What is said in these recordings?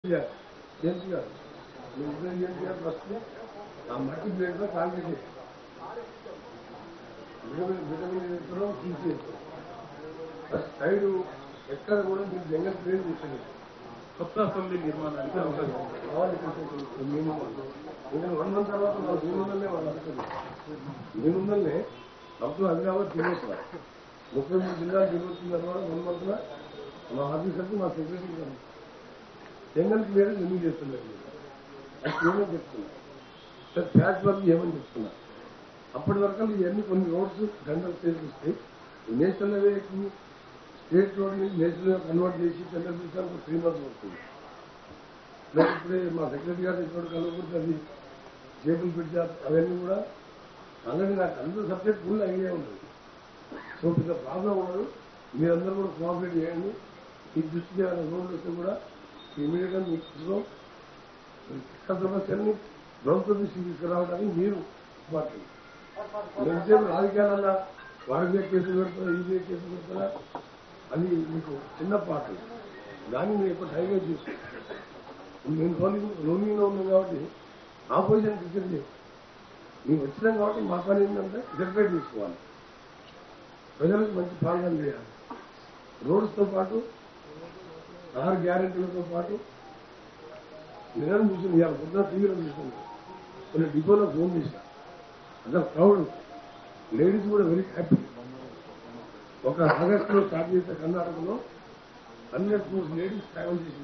గారు జేమ్స్ గారు మీ ఇద్దరు జేమ్స్ గారు ఫస్ట్ ఆ మట్టి ప్లేట్లో కాంక్రీట్ చేసి విటమిన్ విటమిన్ చేస్తున్నాం తీసేస్తాం సైడ్ ఎక్కడ కూడా మీరు జంగల్ ప్లేన్ చేసలేదు కొత్త అసెంబ్లీ నిర్మాణానికి అవకాశం ఉంది. కావాలి మేము నేను వన్ మంత్ తర్వాత మా దీనివల్లనే వాళ్ళు అనుకుంది దీనివల్లనే అప్పుడు హైదరాబాద్ తినేస్తారు ముప్పై మూడు జిల్లాలు తిరుగుతున్న తర్వాత వన్ మంత్లో మా ఆఫీసర్కి మా సెక్రటరీ గారు జంగల్ క్లియర్ ఎందుకు చేస్తున్నారు మీరు? అది ఏమని చెప్తున్నా సార్ ప్యాచ్ వర్క్ ఏమని చెప్తున్నా అప్పటి వరకు ఇవన్నీ కొన్ని రోడ్స్ గంటలు చేసి నేషనల్ హైవేకి స్టేట్ రోడ్ని నేషనల్ కన్వర్ట్ చేసి టెండర్ పిలిచానికి త్రీ మంత్స్ పడుతుంది మరి ఇప్పుడే మా సెక్రటరీ గారు ఇప్పుడు కలవకపోతే అది జేబుల్ బ్రిడ్జ్ అవన్నీ కూడా ఆల్రెడీ నాకు అందరూ సబ్జెక్ట్ ఫుల్ ఐడియా ఉంది సో పెద్ద ప్రాబ్లం ఉండదు మీరందరూ కూడా కోఆపరేట్ చేయండి ఈ దృష్టికి ఏమైనా రోడ్లు వస్తే కూడా ఇమీడియట్గా మీకు ఇస్తున్నాం సమస్యల్ని ప్రభుత్వ దృష్టికి తీసుకురావడానికి మీరు ఇంపార్టెంట్ ఎంతసేపు రాజకీయాలన్నా వాడి మీద కేసులు పెడతారా ఈ మీద కేసులు పెడతారా అది మీకు చిన్న పాట దాన్ని మీరు ఎక్కువ టైగర్ చూసి మేము రోలింగ్ రోలింగ్లో ఉన్నాం కాబట్టి ఆపోజిషన్ క్రికెట్ చేయం మేము వచ్చినాం కాబట్టి మా పని ఏంటంటే సెపరేట్ తీసుకోవాలి ప్రజలకు మంచి పాలన చేయాలి రోడ్స్తో పాటు ఆరు గ్యారెంటీలతో పాటు నిజం చూసింది ఇవాళ పొద్దున టీవీలో చూసింది కొన్ని డిపోలో ఫోన్ చేశాను అందరు క్రౌడ్ లేడీస్ కూడా వెరీ హ్యాపీ ఒక ఆగస్టులో స్టార్ట్ చేసే కర్ణాటకలో హండ్రెడ్ క్రోర్స్ లేడీస్ ట్రావెల్ చేసి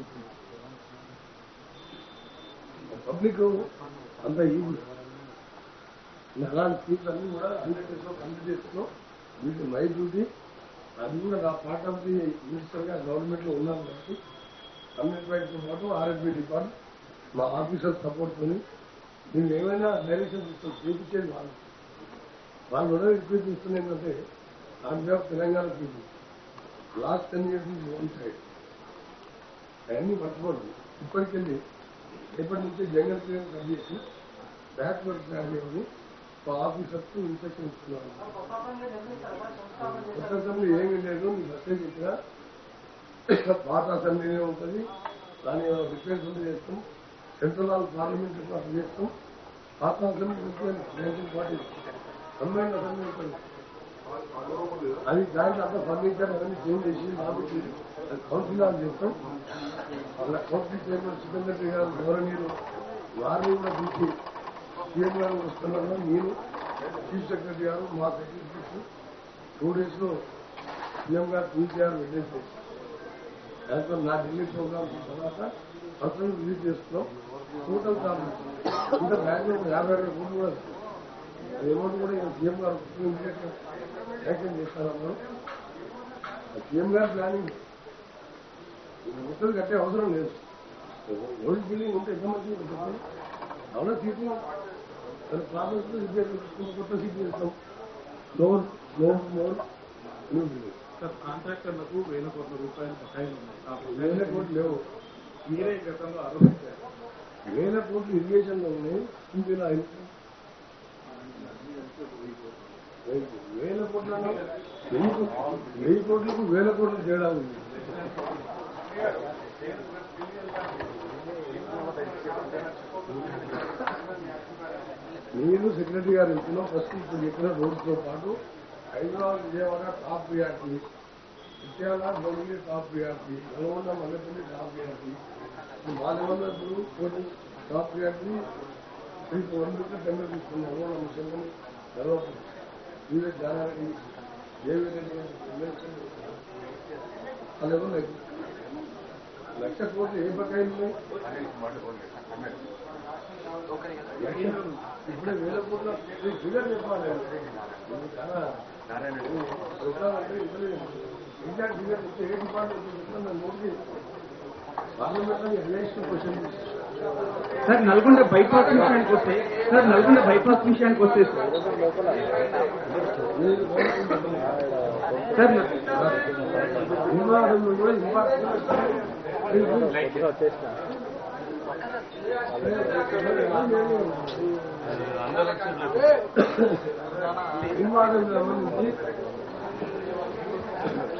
పబ్లిక్ అంత ఈజీ అలాంటి సీట్లు అన్ని కూడా హండ్రెడ్ డేస్లో కంప్లీట్ చేస్తున్నాం వీటి మై డ్యూటీ అది కూడా నా పార్ట్ ఆఫ్ ది మినిస్టర్గా గవర్నమెంట్లో ఉన్నాను కాబట్టి కమ్యూనిటీ పాటు ఆర్ఎస్బీ డిపార్ట్మెంట్ మా ఆఫీసర్ సపోర్ట్తోని మేము ఏమైనా డైరెక్షన్ ఇస్తాం చేపించేది వాళ్ళు వాళ్ళు కూడా రిక్వెస్ట్ ఇస్తుంది ఏంటంటే on behalf Telangana people last ten years నుంచి వన్ సైడ్ అవన్నీ మర్చిపోండి ఇప్పటికెళ్ళి రేపటి నుంచి జంగల్ క్లియర్ కట్ చేసి బ్యాక్ వర్క్ ప్లాన్ చేయమని మా ఆఫీసర్స్ ఇన్స్ట్రక్షన్ ఇస్తున్నాను కొత్త అసెంబ్లీ ఏమీ లేదు నీకు మెసేజ్ ఇచ్చినా పాత అసెంబ్లీనే ఉంటుంది దాని రిపేర్స్ ఉంటే చేస్తాం సెంట్రల్ హాల్ పార్లమెంట్ అట్లా చేస్తాం పాత assembly nineteen forty combine assembly ఉంటుంది అది దాంట్లో అంతా ఫర్నిచర్ అవన్నీ చేంజ్ చేసి కాబట్టి అది కౌన్సిల్ హాల్ చేస్తాం అలా కౌన్సిల్ చైర్మన్ సుఖేందర్ గారు గౌరవనీయులు వారిని కూడా పిలిచి సీఎం గారు వస్తున్నారు నేను చీఫ్ సెక్రటరీ గారు మా సెక్రటరీస్ టూ డేస్లో సీఎం గారు పీసీఆర్ వెళ్ళేసి యాజ్ పర్ నా ఢిల్లీ ప్రోగ్రామ్స్ తర్వాత పర్సనల్ విజిట్ చేస్తున్నాం టోటల్ కామెంట్స్ ఇంకా బ్యాంక్లో ఒక యాభై అరవై కోట్లు కూడా వస్తుంది. అది అమౌంట్ కూడా ఇంకా సీఎం గారు ఇమీడియట్గా శాంక్షన్ చేస్తారన్నారు సీఎం గారు ప్లానింగ్ మొత్తం కట్టే అవసరం లేదు ఓల్డ్ బిల్డింగ్ ఉంటే ఎంతమంది చెప్పండి అవునా సీట్లు దాని ప్రాబ్లమ్స్ రిపేర్ చేసుకుంటాం కొత్త సీట్లు చేస్తాం loan loan loan new building sir కాంట్రాక్టర్లకు వేల కోట్ల రూపాయల బకాయిలు ఉన్నాయి ఆ వేల బకాయిలు కోట్లు లేవు మీరే గతంలో ఆరోపించారు వేల కోట్లు ఇరిగేషన్లో ఉన్నాయి ఇందులో ఐదు వేల కోట్ల వెయ్యి కోట్లు- వెయ్యి కోట్లకు వేల కోట్ల తేడా ఉంది నేను సెక్రటరీ గారు వెళ్తున్నాం ఫస్ట్ ఇప్పుడు చెప్పిన రోడ్స్తో పాటు హైదరాబాద్ విజయవాడ టాప్ ప్రియారిటీ ఇత్యాల భోగిలి top priority Nalgonda Mallepalli top priority మాధవన్న ఇప్పుడు కోటి top priority three one rupee tender తీసుకున్నాం నల్గొండ మిషన్ డెవలప్మెంట్ వివేక్ జానారెడ్డి దేవి రెడ్డి అదేమో లక్ష కోట్లు ఏ బకాయిలు ఉన్నాయి ఇప్పుడే వేల కోట్ల ఫిగర్ చెప్పాలి ఇది చాలా చెప్పాలంటే ఇద్దరు ఎగ్జాక్ట్ ఫిగర్ చెప్తే ఏ డిపార్ట్మెంట్ చెప్తే నేను నోటికి పార్లమెంట్లో relation question sir Nalgonda bypass విషయానికి వస్తే సార్ నల్గొండ బైపాస్ విషయానికి వస్తే సార్ మీరు సార్ వివాదంలో కూడా ఇంపార్టెంట్ వివాదం సంబంధించి